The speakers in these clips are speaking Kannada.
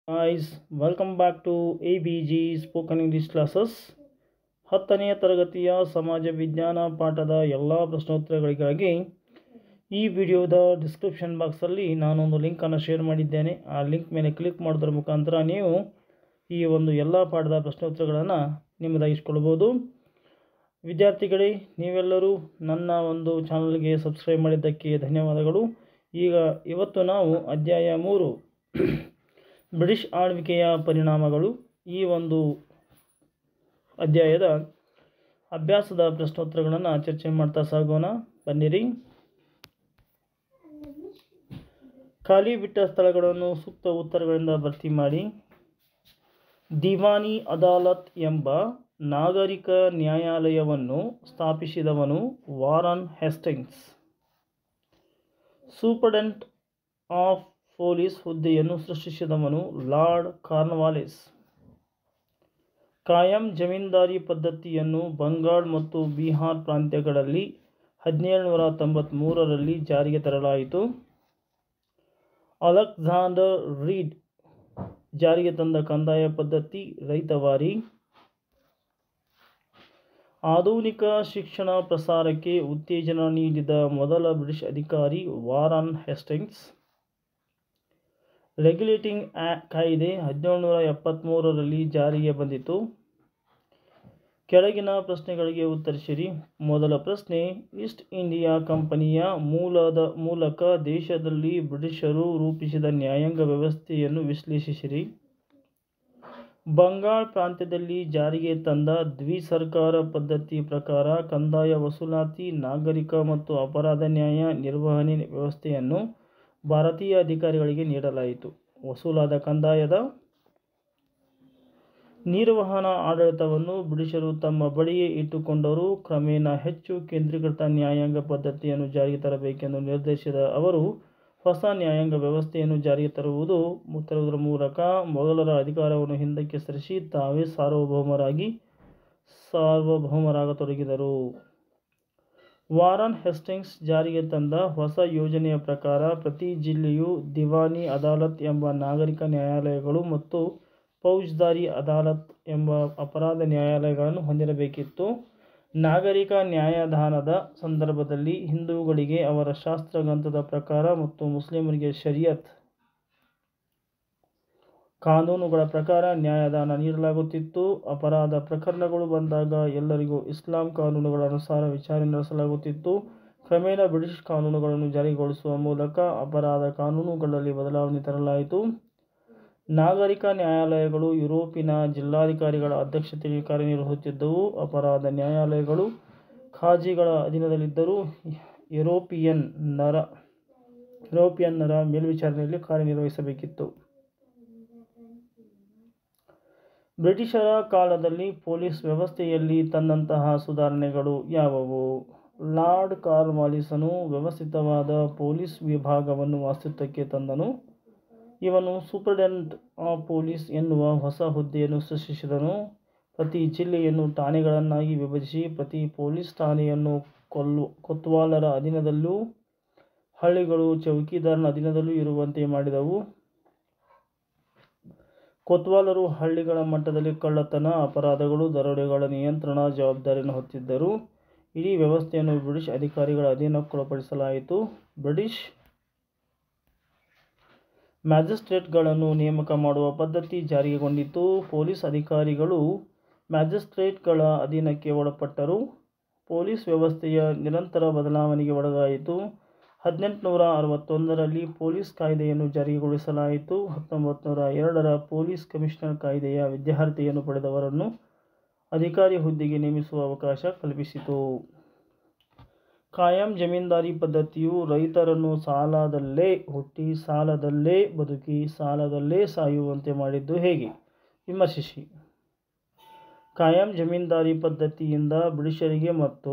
guys welcome back to abg spoken english classes ಹತ್ತನೆಯ ತರಗತಿಯ ಸಮಾಜ ವಿಜ್ಞಾನ ಪಾಠದ ಎಲ್ಲ ಪ್ರಶ್ನೋತ್ತರಗಳಿಗಾಗಿ ಈ ವಿಡಿಯೋದ ಡಿಸ್ಕ್ರಿಪ್ಷನ್ ಬಾಕ್ಸಲ್ಲಿ ನಾನೊಂದು ಲಿಂಕನ್ನು ಶೇರ್ ಮಾಡಿದ್ದೇನೆ ಆ ಲಿಂಕ್ ಮೇಲೆ ಕ್ಲಿಕ್ ಮಾಡೋದ್ರ ಮುಖಾಂತರ ನೀವು ಈ ಒಂದು ಎಲ್ಲ ಪಾಠದ ಪ್ರಶ್ನೋತ್ತರಗಳನ್ನು ನಿಮ್ಮದಾಗಿಸ್ಕೊಳ್ಬೋದು ವಿದ್ಯಾರ್ಥಿಗಳೇ ನೀವೆಲ್ಲರೂ ನನ್ನ ಒಂದು ಚಾನಲ್ಗೆ ಸಬ್ಸ್ಕ್ರೈಬ್ ಮಾಡಿದ್ದಕ್ಕೆ ಧನ್ಯವಾದಗಳು ಈಗ ಇವತ್ತು ನಾವು ಅಧ್ಯಾಯ ಮೂರು ಬ್ರಿಟಿಷ್ ಆಳ್ವಿಕೆಯ ಪರಿಣಾಮಗಳು ಈ ಒಂದು ಅಧ್ಯಾಯದ ಅಭ್ಯಾಸದ ಪ್ರಶ್ನೋತ್ತರಗಳನ್ನು ಚರ್ಚೆ ಮಾಡ್ತಾ ಸಾಗೋಣ ಬನ್ನಿರಿ ಖಾಲಿ ಬಿಟ್ಟ ಸ್ಥಳಗಳನ್ನು ಸೂಕ್ತ ಉತ್ತರಗಳಿಂದ ಭರ್ತಿ ಮಾಡಿ ದಿವಾನಿ ಅದಾಲತ್ ಎಂಬ ನಾಗರಿಕ ನ್ಯಾಯಾಲಯವನ್ನು ಸ್ಥಾಪಿಸಿದವನು Warren Hastings superintendent of police ಹುದ್ದೆಯನ್ನು ಸೃಷ್ಟಿಸಿದವನು ಲಾರ್ಡ್ ಕಾರ್ನ್ವಾಲಿಸ್ ಕಾಯಂ ಜಮೀನ್ದಾರಿ ಪದ್ಧತಿಯನ್ನು ಬಂಗಾಳ್ ಮತ್ತು ಬಿಹಾರ್ ಪ್ರಾಂತ್ಯಗಳಲ್ಲಿ ಹದಿನೇಳುನೂರ ತೊಂಬತ್ತ್ಮೂರರಲ್ಲಿ ಜಾರಿಗೆ ತರಲಾಯಿತು ಅಲೆಕ್ಸಾಂಡರ್ ರೀಡ್ ಜಾರಿಗೆ ತಂದ ಕಂದಾಯ ಪದ್ಧತಿ ರೈತವಾರಿ ಆಧುನಿಕ ಶಿಕ್ಷಣ ಪ್ರಸಾರಕ್ಕೆ ಉತ್ತೇಜನ ನೀಡಿದ ಮೊದಲ ಬ್ರಿಟಿಷ್ ಅಧಿಕಾರಿ ವಾರನ್ ಹೆಸ್ಟಿಂಗ್ಸ್ ರೆಗ್ಯುಲೇಟಿಂಗ್ ಆ ಕಾಯ್ದೆ ಹದಿನೇಳುನೂರ ಎಪ್ಪತ್ತ್ಮೂರರಲ್ಲಿ ಜಾರಿಗೆ ಬಂದಿತು ಕೆಳಗಿನ ಪ್ರಶ್ನೆಗಳಿಗೆ ಉತ್ತರಿಸಿರಿ ಮೊದಲ ಪ್ರಶ್ನೆ ಈಸ್ಟ್ ಇಂಡಿಯಾ ಕಂಪನಿಯ ಮೂಲದ ಮೂಲಕ ದೇಶದಲ್ಲಿ ಬ್ರಿಟಿಷರು ರೂಪಿಸಿದ ನ್ಯಾಯಾಂಗ ವ್ಯವಸ್ಥೆಯನ್ನು ವಿಶ್ಲೇಷಿಸಿರಿ ಬಂಗಾಳ್ ಪ್ರಾಂತ್ಯದಲ್ಲಿ ಜಾರಿಗೆ ತಂದ ದ್ವಿಸರ್ಕಾರ ಪದ್ಧತಿ ಪ್ರಕಾರ ಕಂದಾಯ ವಸೂಲಾತಿ ನಾಗರಿಕ ಮತ್ತು ಅಪರಾಧ ನ್ಯಾಯ ನಿರ್ವಹಣೆ ವ್ಯವಸ್ಥೆಯನ್ನು ಭಾರತೀಯ ಅಧಿಕಾರಿಗಳಿಗೆ ನೀಡಲಾಯಿತು ವಸೂಲಾದ ಕಂದಾಯದ ನಿರ್ವಹಣಾ ಆಡಳಿತವನ್ನು ಬ್ರಿಟಿಷರು ತಮ್ಮ ಬಳಿಯೇ ಇಟ್ಟುಕೊಂಡರು ಕ್ರಮೇಣ ಹೆಚ್ಚು ಕೇಂದ್ರೀಕೃತ ನ್ಯಾಯಾಂಗ ಪದ್ಧತಿಯನ್ನು ಜಾರಿಗೆ ತರಬೇಕೆಂದು ನಿರ್ದೇಶಿಸಿದ ಅವರು ಹೊಸ ನ್ಯಾಯಾಂಗ ವ್ಯವಸ್ಥೆಯನ್ನು ಜಾರಿಗೆ ತರುವುದು ತರುವುದರ ಮೂಲಕ ಮೊಘಲರ ಅಧಿಕಾರವನ್ನು ಹಿಂದಕ್ಕೆ ಸರಿಸಿ ತಾವೇ ಸಾರ್ವಭೌಮರಾಗಿ ಸಾರ್ವಭೌಮರಾಗತೊಡಗಿದರು ವಾರನ್ ಹೆಸ್ಟಿಂಗ್ಸ್ ಜಾರಿಗೆ ತಂದ ಹೊಸ ಯೋಜನೆಯ ಪ್ರಕಾರ ಪ್ರತಿ ಜಿಲ್ಲೆಯು ದಿವಾನಿ ಅದಾಲತ್ ಎಂಬ ನಾಗರಿಕ ನ್ಯಾಯಾಲಯಗಳು ಮತ್ತು ಫೌಜ್ದಾರಿ ಅದಾಲತ್ ಎಂಬ ಅಪರಾಧ ನ್ಯಾಯಾಲಯಗಳನ್ನು ಹೊಂದಿರಬೇಕಿತ್ತು ನಾಗರಿಕ ನ್ಯಾಯದಾನದ ಸಂದರ್ಭದಲ್ಲಿ ಹಿಂದೂಗಳಿಗೆ ಅವರ ಶಾಸ್ತ್ರಗ್ರಂಥದ ಪ್ರಕಾರ ಮತ್ತು ಮುಸ್ಲಿಮರಿಗೆ ಶರಿಯತ್ ಕಾನೂನುಗಳ ಪ್ರಕಾರ ನ್ಯಾಯದಾನ ನೀಡಲಾಗುತ್ತಿತ್ತು ಅಪರಾಧ ಪ್ರಕರಣಗಳು ಬಂದಾಗ ಎಲ್ಲರಿಗೂ ಇಸ್ಲಾಂ ಕಾನೂನುಗಳ ಅನುಸಾರ ವಿಚಾರಣೆ ನಡೆಸಲಾಗುತ್ತಿತ್ತು ಕ್ರಮೇಣ ಬ್ರಿಟಿಷ್ ಕಾನೂನುಗಳನ್ನು ಜಾರಿಗೊಳಿಸುವ ಮೂಲಕ ಅಪರಾಧ ಕಾನೂನುಗಳಲ್ಲಿ ಬದಲಾವಣೆ ತರಲಾಯಿತು ನಾಗರಿಕ ನ್ಯಾಯಾಲಯಗಳು ಯುರೋಪಿನ ಜಿಲ್ಲಾಧಿಕಾರಿಗಳ ಅಧ್ಯಕ್ಷತೆಯಲ್ಲಿ ಕಾರ್ಯನಿರ್ವಹಿಸುತ್ತಿದ್ದವು ಅಪರಾಧ ನ್ಯಾಯಾಲಯಗಳು ಖಾಜಿಗಳ ಅಧೀನದಲ್ಲಿದ್ದರೂ ಯುರೋಪಿಯನ್ ನರ ಯುರೋಪಿಯನ್ನರ ಮೇಲ್ವಿಚಾರಣೆಯಲ್ಲಿ ಕಾರ್ಯನಿರ್ವಹಿಸಬೇಕಿತ್ತು ಬ್ರಿಟಿಷರ ಕಾಲದಲ್ಲಿ ಪೊಲೀಸ್ ವ್ಯವಸ್ಥೆಯಲ್ಲಿ ತಂದಂತಹ ಸುಧಾರಣೆಗಳು ಯಾವುವು ಲಾರ್ಡ್ ಕಾರ್ನ್ವಾಲಿಸನು ವ್ಯವಸ್ಥಿತವಾದ ಪೊಲೀಸ್ ವಿಭಾಗವನ್ನು ಅಸ್ತಿತ್ವಕ್ಕೆ ತಂದನು ಇವನು ಸೂಪರ್ಡೆಂಟ್ ಆಫ್ ಪೊಲೀಸ್ ಎನ್ನುವ ಹೊಸ ಹುದ್ದೆಯನ್ನು ಸೃಷ್ಟಿಸಿದನು ಪ್ರತಿ ಜಿಲ್ಲೆಯನ್ನು ಠಾಣೆಗಳನ್ನಾಗಿ ವಿಭಜಿಸಿ ಪ್ರತಿ ಪೊಲೀಸ್ ಠಾಣೆಯನ್ನು ಕೊಲ್ಲು ಕೊತ್ವಾಲರ ಅಧೀನದಲ್ಲೂ ಹಳ್ಳಿಗಳು ಚೌಕಿದಾರನ ಅಧೀನದಲ್ಲೂ ಇರುವಂತೆ ಮಾಡಿದವು ಕೊತ್ವಾಲರು ಹಳ್ಳಿಗಳ ಮಟ್ಟದಲ್ಲಿ ಕಳ್ಳತನ ಅಪರಾಧಗಳು ದರೋಡೆಗಳ ನಿಯಂತ್ರಣ ಜವಾಬ್ದಾರಿಯನ್ನು ಹೊತ್ತಿದ್ದರು ಇಡೀ ವ್ಯವಸ್ಥೆಯನ್ನು ಬ್ರಿಟಿಷ್ ಅಧಿಕಾರಿಗಳ ಅಧೀನಕ್ಕೊಳಪಡಿಸಲಾಯಿತು ಬ್ರಿಟಿಷ್ ಮ್ಯಾಜಿಸ್ಟ್ರೇಟ್ಗಳನ್ನು ನೇಮಕ ಮಾಡುವ ಪದ್ಧತಿ ಜಾರಿಗೆಗೊಂಡಿತು ಪೊಲೀಸ್ ಅಧಿಕಾರಿಗಳು ಮ್ಯಾಜಿಸ್ಟ್ರೇಟ್ಗಳ ಅಧೀನಕ್ಕೆ ಒಳಪಟ್ಟರು ಪೊಲೀಸ್ ವ್ಯವಸ್ಥೆಯ ನಿರಂತರ ಬದಲಾವಣೆಗೆ ಒಳಗಾಯಿತು ಹದಿನೆಂಟುನೂರ ಅರವತ್ತೊಂದರಲ್ಲಿ ಪೊಲೀಸ್ ಕಾಯ್ದೆಯನ್ನು ಜಾರಿಗೊಳಿಸಲಾಯಿತು ಹತ್ತೊಂಬತ್ತು ನೂರ ಎರಡರ ಪೊಲೀಸ್ ಕಮಿಷನರ್ ಕಾಯ್ದೆಯ ವಿದ್ಯಾರ್ಹತೆಯನ್ನು ಪಡೆದವರನ್ನು ಅಧಿಕಾರಿ ಹುದ್ದೆಗೆ ನೇಮಿಸುವ ಅವಕಾಶ ಕಲ್ಪಿಸಿತು ಕಾಯಂ ಜಮೀನ್ದಾರಿ ಪದ್ಧತಿಯು ರೈತರನ್ನು ಸಾಲದಲ್ಲೇ ಹುಟ್ಟಿ ಸಾಲದಲ್ಲೇ ಬದುಕಿ ಸಾಲದಲ್ಲೇ ಸಾಯುವಂತೆ ಮಾಡಿದ್ದು ಹೇಗೆ ವಿಮರ್ಶಿಸಿ ಕಾಯಂ ಜಮೀನ್ದಾರಿ ಪದ್ಧತಿಯಿಂದ ಬ್ರಿಟಿಷರಿಗೆ ಮತ್ತು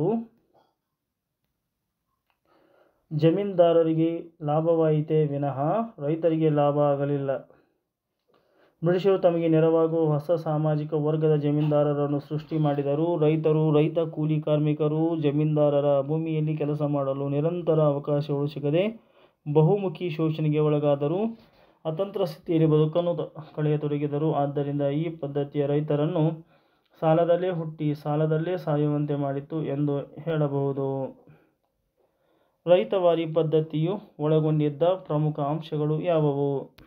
ಜಮೀನ್ದಾರರಿಗೆ ಲಾಭವಾಯಿತೇ ವಿನಃ ರೈತರಿಗೆ ಲಾಭ ಆಗಲಿಲ್ಲ ಬ್ರಿಟಿಷರು ತಮಗೆ ನೆರವಾಗುವ ಹೊಸ ಸಾಮಾಜಿಕ ವರ್ಗದ ಜಮೀನ್ದಾರರನ್ನು ಸೃಷ್ಟಿ ಮಾಡಿದರು ರೈತರು ರೈತ ಕೂಲಿ ಕಾರ್ಮಿಕರು ಜಮೀನ್ದಾರರ ಭೂಮಿಯಲ್ಲಿ ಕೆಲಸ ಮಾಡಲು ನಿರಂತರ ಅವಕಾಶಗಳು ಸಿಗದೆ ಬಹುಮುಖಿ ಶೋಷಣೆಗೆ ಒಳಗಾದರು ಅತಂತ್ರ ಸ್ಥಿತಿಯಲ್ಲಿ ಬದುಕನ್ನು ತ- ಕಳೆಯತೊಡಗಿದರು ಆದ್ದರಿಂದ ಈ ಪದ್ಧತಿಯ ರೈತರನ್ನು ಸಾಲದಲ್ಲೇ ಹುಟ್ಟಿ ಸಾಲದಲ್ಲೇ ಸಾಯುವಂತೆ ಮಾಡಿತು ಎಂದು ಹೇಳಬಹುದು ರೈತವಾರಿ ಪದ್ಧತಿಯು ಒಳಗೊಂಡಿದ್ದ ಪ್ರಮುಖ ಅಂಶಗಳು ಯಾವುವು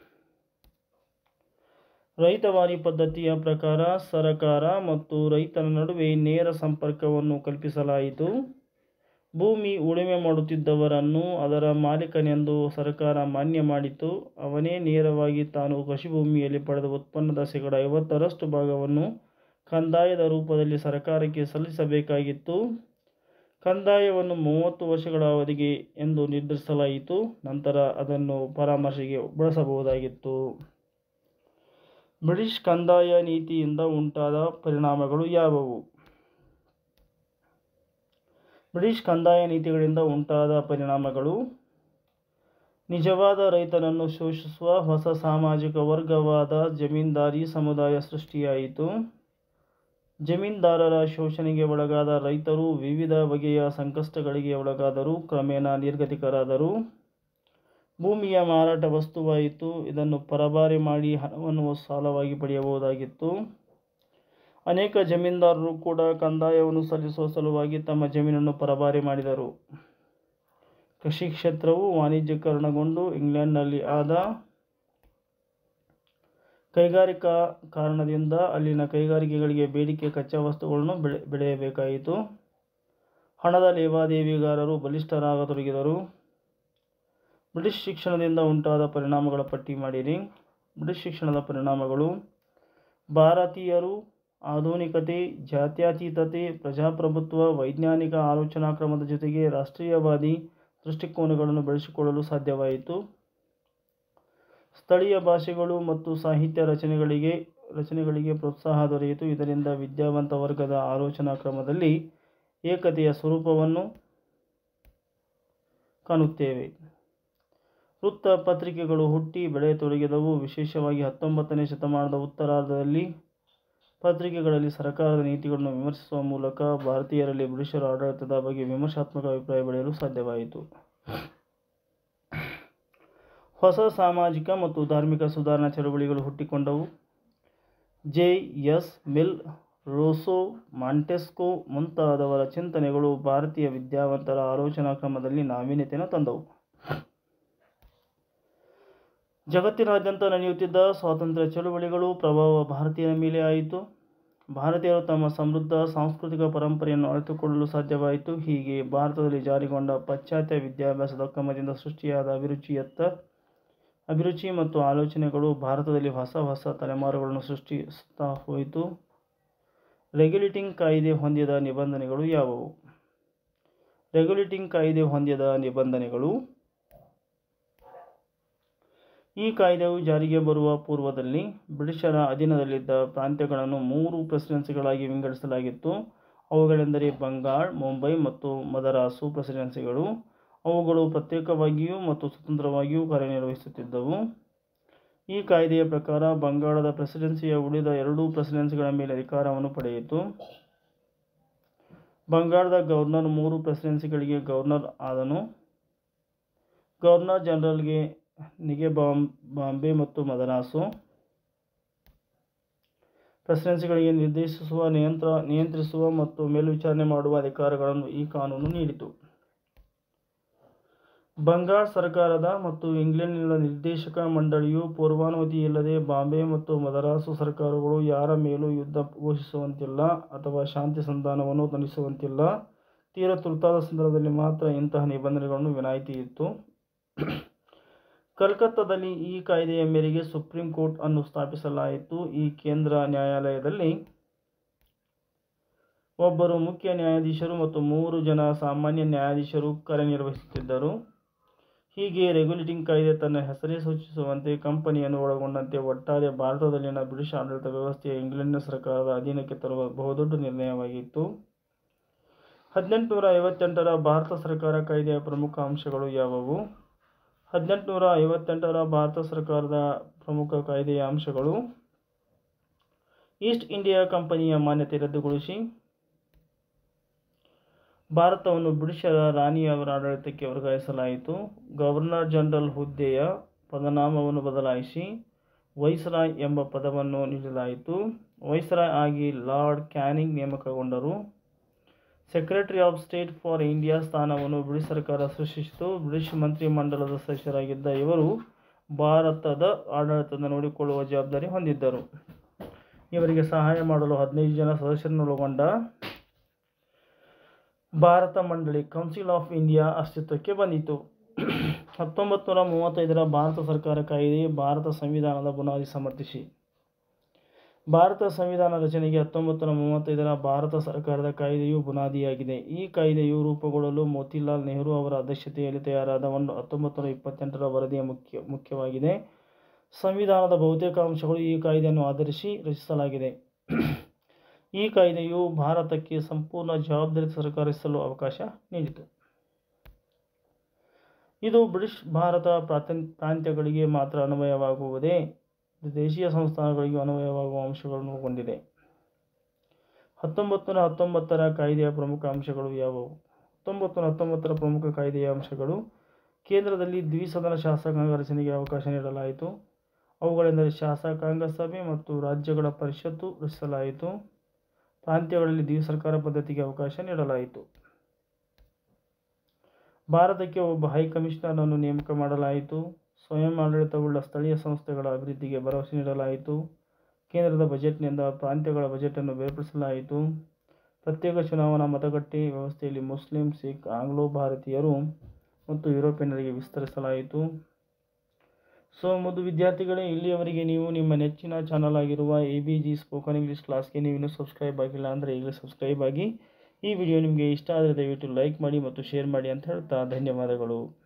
ರೈತವಾರಿ ಪದ್ಧತಿಯ ಪ್ರಕಾರ ಸರಕಾರ ಮತ್ತು ರೈತನ ನಡುವೆ ನೇರ ಸಂಪರ್ಕವನ್ನು ಕಲ್ಪಿಸಲಾಯಿತು ಭೂಮಿ ಉಳುಮೆ ಮಾಡುತ್ತಿದ್ದವರನ್ನು ಅದರ ಮಾಲೀಕನೆಂದು ಸರ್ಕಾರ ಮಾನ್ಯ ಮಾಡಿತು ಅವನೇ ನೇರವಾಗಿ ತಾನು ಕೃಷಿ ಭೂಮಿಯಲ್ಲಿ ಪಡೆದ ಉತ್ಪನ್ನದ ಶೇಕಡ ಐವತ್ತರಷ್ಟು ಭಾಗವನ್ನು ಕಂದಾಯದ ರೂಪದಲ್ಲಿ ಸರ್ಕಾರಕ್ಕೆ ಸಲ್ಲಿಸಬೇಕಾಗಿತ್ತು ಕಂದಾಯವನ್ನು ಮೂವತ್ತು ವರ್ಷಗಳ ಅವಧಿಗೆ ಎಂದು ನಿರ್ಧರಿಸಲಾಯಿತು ನಂತರ ಅದನ್ನು ಪರಾಮರ್ಶೆಗೆ ಬಳಸಬಹುದಾಗಿತ್ತು ಬ್ರಿಟಿಷ್ ಕಂದಾಯ ನೀತಿಯಿಂದ ಉಂಟಾದ ಪರಿಣಾಮಗಳು ಯಾವುವು ಬ್ರಿಟಿಷ್ ಕಂದಾಯ ನೀತಿಗಳಿಂದ ಉಂಟಾದ ಪರಿಣಾಮಗಳು ನಿಜವಾದ ರೈತನನ್ನು ಶೋಷಿಸುವ ಹೊಸ ಸಾಮಾಜಿಕ ವರ್ಗವಾದ ಜಮೀನ್ದಾರಿ ಸಮುದಾಯ ಸೃಷ್ಟಿಯಾಯಿತು ಜಮೀನ್ದಾರರ ಶೋಷಣೆಗೆ ಒಳಗಾದ ರೈತರು ವಿವಿಧ ಬಗೆಯ ಸಂಕಷ್ಟಗಳಿಗೆ ಒಳಗಾದರು ಕ್ರಮೇಣ ನಿರ್ಗತಿಕರಾದರು ಭೂಮಿಯ ಮಾರಾಟ ವಸ್ತುವಾಯಿತು ಇದನ್ನು ಪರಭಾರೆ ಮಾಡಿ ಹಣವನ್ನು ಸಾಲವಾಗಿ ಪಡೆಯಬಹುದಾಗಿತ್ತು ಅನೇಕ ಜಮೀನ್ದಾರರು ಕೂಡ ಕಂದಾಯವನ್ನು ಸಲ್ಲಿಸುವ ಸಲುವಾಗಿ ತಮ್ಮ ಜಮೀನನ್ನು ಪರಭಾರೆ ಮಾಡಿದರು ಕೃಷಿ ಕ್ಷೇತ್ರವು ವಾಣಿಜ್ಯೀಕರಣಗೊಂಡು ಇಂಗ್ಲೆಂಡ್ನಲ್ಲಿ ಆದ ಕೈಗಾರಿಕಾ ಕಾರಣದಿಂದ ಅಲ್ಲಿನ ಕೈಗಾರಿಕೆಗಳಿಗೆ ಬೇಡಿಕೆ ಕಚ್ಚಾ ವಸ್ತುಗಳನ್ನು ಬೆಳೆ ಬೆಳೆಯಬೇಕಾಯಿತು ಹಣದ ಲೇವಾದೇವಿಗಾರರು ಬಲಿಷ್ಠರಾಗತೊಡಗಿದರು ಬ್ರಿಟಿಷ್ ಶಿಕ್ಷಣದಿಂದ ಉಂಟಾದ ಪರಿಣಾಮಗಳ ಪಟ್ಟಿ ಮಾಡಿರಿ ಬ್ರಿಟಿಷ್ ಶಿಕ್ಷಣದ ಪರಿಣಾಮಗಳು ಭಾರತೀಯರು ಆಧುನಿಕತೆ ಜಾತ್ಯತೀತತೆ ಪ್ರಜಾಪ್ರಭುತ್ವ ವೈಜ್ಞಾನಿಕ ಆಲೋಚನಾ ಕ್ರಮದ ಜೊತೆಗೆ ರಾಷ್ಟ್ರೀಯವಾದಿ ದೃಷ್ಟಿಕೋನಗಳನ್ನು ಬೆಳೆಸಿಕೊಳ್ಳಲು ಸಾಧ್ಯವಾಯಿತು ಸ್ಥಳೀಯ ಭಾಷೆಗಳು ಮತ್ತು ಸಾಹಿತ್ಯ ರಚನೆಗಳಿಗೆ ರಚನೆಗಳಿಗೆ ಪ್ರೋತ್ಸಾಹ ದೊರೆಯಿತು ಇದರಿಂದ ವಿದ್ಯಾವಂತ ವರ್ಗದ ಆಲೋಚನಾ ಕ್ರಮದಲ್ಲಿ ಏಕತೆಯ ಸ್ವರೂಪವನ್ನು ಕಾಣುತ್ತೇವೆ ವೃತ್ತ ಪತ್ರಿಕೆಗಳು ಹುಟ್ಟಿ ಬೆಳೆಯತೊಡಗಿದವು ವಿಶೇಷವಾಗಿ ಹತ್ತೊಂಬತ್ತನೇ ಶತಮಾನದ ಉತ್ತರಾರ್ಧದಲ್ಲಿ ಪತ್ರಿಕೆಗಳಲ್ಲಿ ಸರ್ಕಾರದ ನೀತಿಗಳನ್ನು ವಿಮರ್ಶಿಸುವ ಮೂಲಕ ಭಾರತೀಯರಲ್ಲಿ ಬ್ರಿಟಿಷರ ಆಡಳಿತದ ಬಗ್ಗೆ ವಿಮರ್ಶಾತ್ಮಕ ಅಭಿಪ್ರಾಯ ಬೆಳೆಯಲು ಸಾಧ್ಯವಾಯಿತು ಹೊಸ ಸಾಮಾಜಿಕ ಮತ್ತು ಧಾರ್ಮಿಕ ಸುಧಾರಣಾ ಚಳವಳಿಗಳು ಹುಟ್ಟಿಕೊಂಡವು J S Mill Rousseau Montesquieu ಮುಂತಾದವರ ಚಿಂತನೆಗಳು ಭಾರತೀಯ ವಿದ್ಯಾವಂತರ ಆಲೋಚನಾ ಕ್ರಮದಲ್ಲಿ ನಾವೀನ್ಯತೆಯನ್ನು ತಂದವು ಜಗತ್ತಿನಾದ್ಯಂತ ನಡೆಯುತ್ತಿದ್ದ ಸ್ವಾತಂತ್ರ್ಯ ಚಳುವಳಿಗಳು ಪ್ರಭಾವ ಭಾರತೀಯರ ಮೇಲೆ ಆಯಿತು ಭಾರತೀಯರು ತಮ್ಮ ಸಮೃದ್ಧ ಸಾಂಸ್ಕೃತಿಕ ಪರಂಪರೆಯನ್ನು ಅರಿತುಕೊಳ್ಳಲು ಸಾಧ್ಯವಾಯಿತು ಹೀಗೆ ಭಾರತದಲ್ಲಿ ಜಾರಿಗೊಂಡ ಪಾಶ್ಚಾತ್ಯ ವಿದ್ಯಾಭ್ಯಾಸದ ಕ್ರಮದಿಂದ ಸೃಷ್ಟಿಯಾದ ಅಭಿರುಚಿಯತ್ತ ಅಭಿರುಚಿ ಮತ್ತು ಆಲೋಚನೆಗಳು ಭಾರತದಲ್ಲಿ ಹೊಸ ಹೊಸ ತಲೆಮಾರುಗಳನ್ನು ಸೃಷ್ಟಿಸುತ್ತಾ ಹೋಯಿತು ರೆಗ್ಯುಲೇಟಿಂಗ್ ಕಾಯ್ದೆ ಹೊಂದಿದ ನಿಬಂಧನೆಗಳು ಯಾವುವು ರೆಗ್ಯುಲೇಟಿಂಗ್ ಕಾಯ್ದೆ ಹೊಂದಿದ ನಿಬಂಧನೆಗಳು ಈ ಕಾಯ್ದೆಯು ಜಾರಿಗೆ ಬರುವ ಪೂರ್ವದಲ್ಲಿ ಬ್ರಿಟಿಷರ ಅಧೀನದಲ್ಲಿದ್ದ ಪ್ರಾಂತ್ಯಗಳನ್ನು ಮೂರು ಪ್ರೆಸಿಡೆನ್ಸಿಗಳಾಗಿ ವಿಂಗಡಿಸಲಾಗಿತ್ತು ಅವುಗಳೆಂದರೆ ಬಂಗಾಳ್ ಮುಂಬೈ ಮತ್ತು ಮದರಾಸು ಪ್ರೆಸಿಡೆನ್ಸಿಗಳು ಅವುಗಳು ಪ್ರತ್ಯೇಕವಾಗಿಯೂ ಮತ್ತು ಸ್ವತಂತ್ರವಾಗಿಯೂ ಕಾರ್ಯನಿರ್ವಹಿಸುತ್ತಿದ್ದವು ಈ ಕಾಯ್ದೆಯ ಪ್ರಕಾರ ಬಂಗಾಳದ ಪ್ರೆಸಿಡೆನ್ಸಿಯ ಉಳಿದ ಎರಡೂ ಪ್ರೆಸಿಡೆನ್ಸಿಗಳ ಮೇಲೆ ಅಧಿಕಾರವನ್ನು ಪಡೆಯಿತು ಬಂಗಾಳದ ಗವರ್ನರ್ ಮೂರು ಪ್ರೆಸಿಡೆನ್ಸಿಗಳಿಗೆ ಗವರ್ನರ್ ಆದನು ಗವರ್ನರ್ ಜನರಲ್ಗೆ ನಿಗೆ ಬಾಂಬ್ ಬಾಂಬೆ ಮತ್ತು ಮದರಾಸು ಪ್ರೆಸಿಡೆನ್ಸಿಗಳಿಗೆ ನಿರ್ದೇಶಿಸುವ ನಿಯಂತ್ರ ನಿಯಂತ್ರಿಸುವ ಮತ್ತು ಮೇಲ್ವಿಚಾರಣೆ ಮಾಡುವ ಅಧಿಕಾರಗಳನ್ನು ಈ ಕಾನೂನು ನೀಡಿತು ಬಂಗಾಳ ಸರ್ಕಾರದ ಮತ್ತು ಇಂಗ್ಲೆಂಡಿನ ನಿರ್ದೇಶಕ ಮಂಡಳಿಯು ಪೂರ್ವಾನುಮತಿಯಿಲ್ಲದೆ ಬಾಂಬೆ ಮತ್ತು ಮದರಾಸು ಸರ್ಕಾರಗಳು ಯಾರ ಮೇಲೂ ಯುದ್ಧ ಘೋಷಿಸುವಂತಿಲ್ಲ ಅಥವಾ ಶಾಂತಿ ಸಂಧಾನವನ್ನು ನಡೆಸುವಂತಿಲ್ಲ ತೀರ ತುರ್ತಾದ ಸಂದರ್ಭದಲ್ಲಿ ಮಾತ್ರ ಇಂತಹ ನಿಬಂಧನೆಗಳನ್ನು ವಿನಾಯಿತಿ ಇತ್ತು ಕಲ್ಕತ್ತಾದಲ್ಲಿ ಈ ಕಾಯ್ದೆಯ ಮೇರೆಗೆ ಸುಪ್ರೀಂ ಕೋರ್ಟ್ ಅನ್ನು ಸ್ಥಾಪಿಸಲಾಯಿತು ಈ ಕೇಂದ್ರ ನ್ಯಾಯಾಲಯದಲ್ಲಿ ಒಬ್ಬರು ಮುಖ್ಯ ನ್ಯಾಯಾಧೀಶರು ಮತ್ತು ಮೂರು ಜನ ಸಾಮಾನ್ಯ ನ್ಯಾಯಾಧೀಶರು ಕಾರ್ಯನಿರ್ವಹಿಸುತ್ತಿದ್ದರು ಹೀಗೆ ರೆಗ್ಯುಲೇಟಿಂಗ್ ಕಾಯ್ದೆ ತನ್ನ ಹೆಸರೇ ಸೂಚಿಸುವಂತೆ ಕಂಪನಿಯನ್ನು ಒಳಗೊಂಡಂತೆ ಒಟ್ಟಾರೆ ಭಾರತದಲ್ಲಿನ ಬ್ರಿಟಿಷ್ ಆಡಳಿತ ವ್ಯವಸ್ಥೆಯ ಇಂಗ್ಲೆಂಡ್ನ ಸರ್ಕಾರದ ಅಧೀನಕ್ಕೆ ತರುವ ಬಹುದೊಡ್ಡ ನಿರ್ಣಯವಾಗಿತ್ತು ಹದಿನೆಂಟುನೂರ ಐವತ್ತೆಂಟರ ಭಾರತ ಸರ್ಕಾರ ಕಾಯ್ದೆಯ ಪ್ರಮುಖ ಅಂಶಗಳು ಯಾವುವು ಹದಿನೆಂಟುನೂರ ಐವತ್ತೆಂಟರ ಭಾರತ ಸರ್ಕಾರದ ಪ್ರಮುಖ ಕಾಯ್ದೆಯ ಅಂಶಗಳು ಈಸ್ಟ್ ಇಂಡಿಯಾ ಕಂಪನಿಯ ಮಾನ್ಯತೆ ರದ್ದುಗೊಳಿಸಿ ಭಾರತವನ್ನು ಬ್ರಿಟಿಷರ ರಾಣಿಯವರ ಆಡಳಿತಕ್ಕೆ ವರ್ಗಾಯಿಸಲಾಯಿತು ಗವರ್ನರ್ ಜನರಲ್ ಹುದ್ದೆಯ ಪದನಾಮವನ್ನು ಬದಲಾಯಿಸಿ ವೈಸ್ರಾಯ್ ಎಂಬ ಪದವನ್ನು ನೀಡಲಾಯಿತು ವೈಸ್ರಾಯ್ ಆಗಿ ಲಾರ್ಡ್ ಕ್ಯಾನಿಂಗ್ ನೇಮಕಗೊಂಡರು secretary of state for India ಸ್ಥಾನವನ್ನು ಬ್ರಿಟಿಷ್ ಸರ್ಕಾರ ಸೃಷ್ಟಿಸಿತು ಬ್ರಿಟಿಷ್ ಮಂತ್ರಿಮಂಡಲದ ಸದಸ್ಯರಾಗಿದ್ದ ಇವರು ಭಾರತದ ಆಡಳಿತದ ನೋಡಿಕೊಳ್ಳುವ ಜವಾಬ್ದಾರಿ ಹೊಂದಿದ್ದರು ಇವರಿಗೆ ಸಹಾಯ ಮಾಡಲು ಹದಿನೈದು ಜನ ಸದಸ್ಯರನ್ನೊಳಗೊಂಡ ಭಾರತ ಮಂಡಳಿ ಕೌನ್ಸಿಲ್ ಆಫ್ ಇಂಡಿಯಾ ಅಸ್ತಿತ್ವಕ್ಕೆ ಬಂದಿತು ಹತ್ತೊಂಬತ್ತು ನೂರ ಮೂವತ್ತೈದರ ಭಾರತ ಸರ್ಕಾರ ಕಾಯ್ದೆ ಭಾರತ ಸಂವಿಧಾನದ ಬುನಾದಿ ಸಮರ್ಥಿಸಿ ಭಾರತ ಸಂವಿಧಾನ ರಚನೆಗೆ ಹತ್ತೊಂಬತ್ತು ನೂರ ಮೂವತ್ತೈದರ ಭಾರತ ಸರ್ಕಾರದ ಕಾಯ್ದೆಯು ಬುನಾದಿಯಾಗಿದೆ ಈ ಕಾಯ್ದೆಯು ರೂಪುಗೊಳ್ಳಲು ಮೋತಿಲಾಲ್ ನೆಹರು ಅವರ ಅಧ್ಯಕ್ಷತೆಯಲ್ಲಿ ತಯಾರಾದ ಒಂದು ಹತ್ತೊಂಬತ್ತು ನೂರ ಇಪ್ಪತ್ತೆಂಟರ ವರದಿಯ ಮುಖ್ಯ ಮುಖ್ಯವಾಗಿದೆ ಸಂವಿಧಾನದ ಬಹುತೇಕ ಅಂಶಗಳು ಈ ಕಾಯ್ದೆಯನ್ನು ಆಧರಿಸಿ ರಚಿಸಲಾಗಿದೆ ಈ ಕಾಯ್ದೆಯು ಭಾರತಕ್ಕೆ ಸಂಪೂರ್ಣ ಜವಾಬ್ದಾರಿ ಸರ್ಕಾರಿಸಲು ಅವಕಾಶ ನೀಡಿತು ಇದು ಬ್ರಿಟಿಷ್ ಭಾರತ ಪ್ರಾಂತ್ಯ ಪ್ರಾಂತ್ಯಗಳಿಗೆ ಮಾತ್ರ ಅನ್ವಯವಾಗುವುದೇ ಇದು ದೇಶೀಯ ಸಂಸ್ಥಾನಗಳಿಗೂ ಅನ್ವಯವಾಗುವ ಅಂಶಗಳನ್ನು ಹೊಂದಿದೆ ಹತ್ತೊಂಬತ್ತು ನೂರ ಹತ್ತೊಂಬತ್ತರ ಕಾಯ್ದೆಯ ಪ್ರಮುಖ ಅಂಶಗಳು ಯಾವುವು ಹತ್ತೊಂಬತ್ತು ನೂರ ಹತ್ತೊಂಬತ್ತರ ಪ್ರಮುಖ ಕಾಯ್ದೆಯ ಅಂಶಗಳು ಕೇಂದ್ರದಲ್ಲಿ ದ್ವಿಸದನ ಶಾಸಕಾಂಗ ರಚನೆಗೆ ಅವಕಾಶ ನೀಡಲಾಯಿತು ಅವುಗಳೆಂದರೆ ಶಾಸಕಾಂಗ ಸಭೆ ಮತ್ತು ರಾಜ್ಯಗಳ ಪರಿಷತ್ತು ರಚಿಸಲಾಯಿತು ಪ್ರಾಂತ್ಯಗಳಲ್ಲಿ ದ್ವಿಸರ್ಕಾರ ಪದ್ಧತಿಗೆ ಅವಕಾಶ ನೀಡಲಾಯಿತು ಭಾರತಕ್ಕೆ ಒಬ್ಬ ಹೈಕಮಿಷನರನ್ನು ನೇಮಕ ಮಾಡಲಾಯಿತು ಸ್ವಯಂ ಆಡಳಿತವುಳ್ಳ ಸ್ಥಳೀಯ ಸಂಸ್ಥೆಗಳ ಅಭಿವೃದ್ಧಿಗೆ ಭರವಸೆ ನೀಡಲಾಯಿತು ಕೇಂದ್ರದ ಬಜೆಟ್ನಿಂದ ಪ್ರಾಂತ್ಯಗಳ ಬಜೆಟನ್ನು ಬೇರ್ಪಡಿಸಲಾಯಿತು ಪ್ರತ್ಯೇಕ ಚುನಾವಣಾ ಮತಗಟ್ಟೆ ವ್ಯವಸ್ಥೆಯಲ್ಲಿ ಮುಸ್ಲಿಂ ಸಿಖ್ ಆಂಗ್ಲೋ ಭಾರತೀಯರು ಮತ್ತು ಯುರೋಪಿಯನ್ನರಿಗೆ ವಿಸ್ತರಿಸಲಾಯಿತು ಸೊ ಮೊದಲು ವಿದ್ಯಾರ್ಥಿಗಳೇ ಇಲ್ಲಿಯವರೆಗೆ ನೀವು ನಿಮ್ಮ ನೆಚ್ಚಿನ ಚಾನಲ್ ಆಗಿರುವ A B G spoken English ಕ್ಲಾಸ್ಗೆ ನೀವು ಇನ್ನೂ ಸಬ್ಸ್ಕ್ರೈಬ್ ಆಗಿಲ್ಲ ಅಂದರೆ ಈಗಲೇ ಸಬ್ಸ್ಕ್ರೈಬ್ ಆಗಿ ಈ ವಿಡಿಯೋ ನಿಮಗೆ ಇಷ್ಟ ಆದರೆ ದಯವಿಟ್ಟು ಲೈಕ್ ಮಾಡಿ ಮತ್ತು ಶೇರ್ ಮಾಡಿ ಅಂತ ಹೇಳ್ತಾ ಧನ್ಯವಾದಗಳು